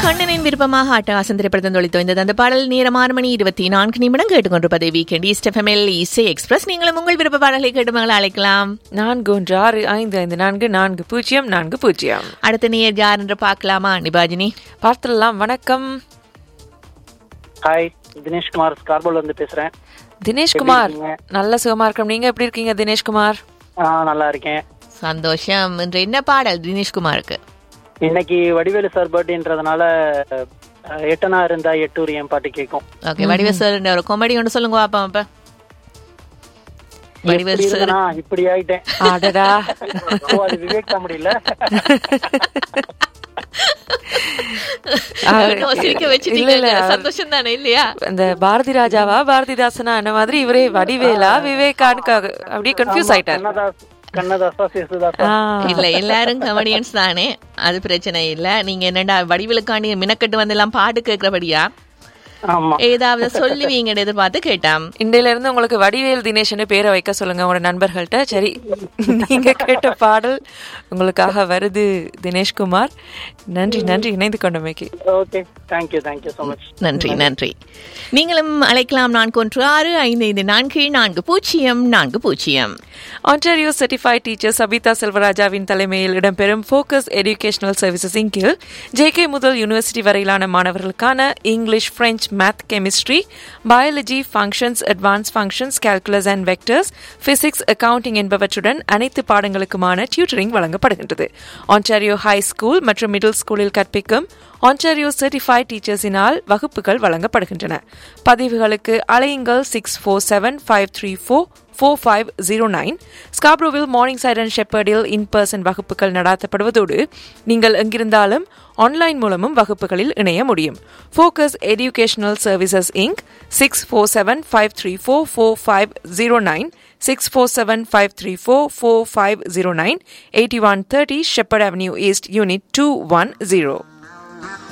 கண்ணனின் விருப்பமாக ஆட்டவாசம் திரைப்படத்தில் ஒளித்து வந்தது அந்த பாடல் நேரம் ஆறு மணி இருபத்தி நான்கு நிமிடம் கேட்டுக்கொண்டிருப்பது வீக்கெண்ட் ஈஸ்ட் எஃப்எம்எல் இசை எக்ஸ்பிரஸ் நீங்களும் உங்கள் விருப்ப பாடல்களை கேட்டு மகளை அழைக்கலாம் நான்கு ஒன்று ஆறு ஐந்து ஐந்து நான்கு நான்கு பூஜ்ஜியம் நான்கு பூஜ்ஜியம் அடுத்த நேர் யார் என்று பார்க்கலாமா நிபாஜினி பார்த்துடலாம் வணக்கம் ஹாய் தினேஷ்குமார் ஸ்கார்போல இருந்து பேசுறேன் தினேஷ்குமார் எப்படி இருக்கீங்க? நல்ல சுகமா இருக்கோம் நீங்க எப்படி இருக்கீங்க தினேஷ்குமார் ஆ நல்லா இருக்கேன் சந்தோஷம் இன்று என்ன பாடல் தினேஷ்குமாருக்கு இன்னைக்கு வடிவேலு சார் பர்த்டேன்றதுனால அஹ், எட்டனா இருந்தா எட்டூர் என் பாட்டு கேட்கும் ஓகே வடிவ சார் ஒரு காமெடி ஒன்று சொல்லுங்க பாப்போம் அப்ப வடிவ எப்படி சார் இருக்கனா இப்படி ஆயிட்டேன் ஆடடா ஓ, அது விவேக் காமெடி இல்ல இன்னும் சிரிக்க இல்ல, வச்சுட்டீங்க இல்ல, அவர் சந்தோஷம் தானே இல்லையா அந்த பாரதி ராஜாவா பாரதிதாசனா அந்த மாதிரி இவரே வடிவேலா விவேகான்னு க- அப்படியே கன்ஃபியூஸ் ஆயிட்டார் கண்ணதாஸ் கண்ணதாசா சேசுதாசா ஆ, இல்ல எல்லாரும் கமெடியன்ஸ் தானே அது பிரச்சனை இல்ல நீங்க என்னடா வடிவிலுக்காண்டி மினக்கட்டு வந்து எல்லாம் பாட்டு கேட்கறபடியா ஆமா ஏதாவது சொல்லுவீங்க எதிர்பார்த்து கேட்டாம் இன்றையில இருந்து உங்களுக்கு வடிவேல் தினேஷ்னு பேரை வைக்க சொல்லுங்க உங்களோட நண்பர்கள்ட்ட சரி நீங்க கேட்ட பாடல் உங்களுக்காக வருது தினேஷ்குமார் நன்றி நன்றி இணைந்து கொண்டமைக்கு okay thank you thank you so much நன்றி நன்றி நீங்களும் அழைக்கலாம் நான்கு ஒன்று ஆறு ஐந்து ஐந்து நான்கு நான்கு பூஜ்ஜியம் நான்கு பூஜ்ஜியம் ஆன்டாரியோ சர்டிஃபைட் டீச்சர் சபிதா செல்வராஜாவின் தலைமையில் இடம்பெறும் ஃபோக்கஸ் எஜுகேஷனல் சர்வீசஸின் கீழ் ஜேகே முதல் யூனிவர்சிட்டி வரையிலான மாணவர்களுக்கான English French math chemistry biology functions advance functions calculus and vectors physics accounting என்பவற்றுடன் அனைத்து பாடங்களுக்குமான டியூட்டரிங் வழங்கப்படுகின்றது ஆன்டாரியோ ஹை ஸ்கூல் மற்றும் மிடில் ஸ்கூலில் கற்பிக்கும் ஆன்டாரியோ சர்டிஃபைட் டீச்சர்ஸினால் வகுப்புகள் வழங்கப்படுகின்றன பதிவுகளுக்கு அலையுங்கள் six four seven five three four four five zero nine ஸ்காப்ரோவில் மார்னிங் சைட் அண்ட் ஷெப்பர்டில் இன் பர்சன் வகுப்புகள் நடாத்தப்படுவதோடு நீங்கள் எங்கிருந்தாலும் ஆன்லைன் மூலமும் வகுப்புகளில் இணைய முடியும் Focus Educational Services Inc six four seven five three four four five zero nine six four seven five three four four five zero nine eighty one thirty Sheppard Avenue East unit two one zero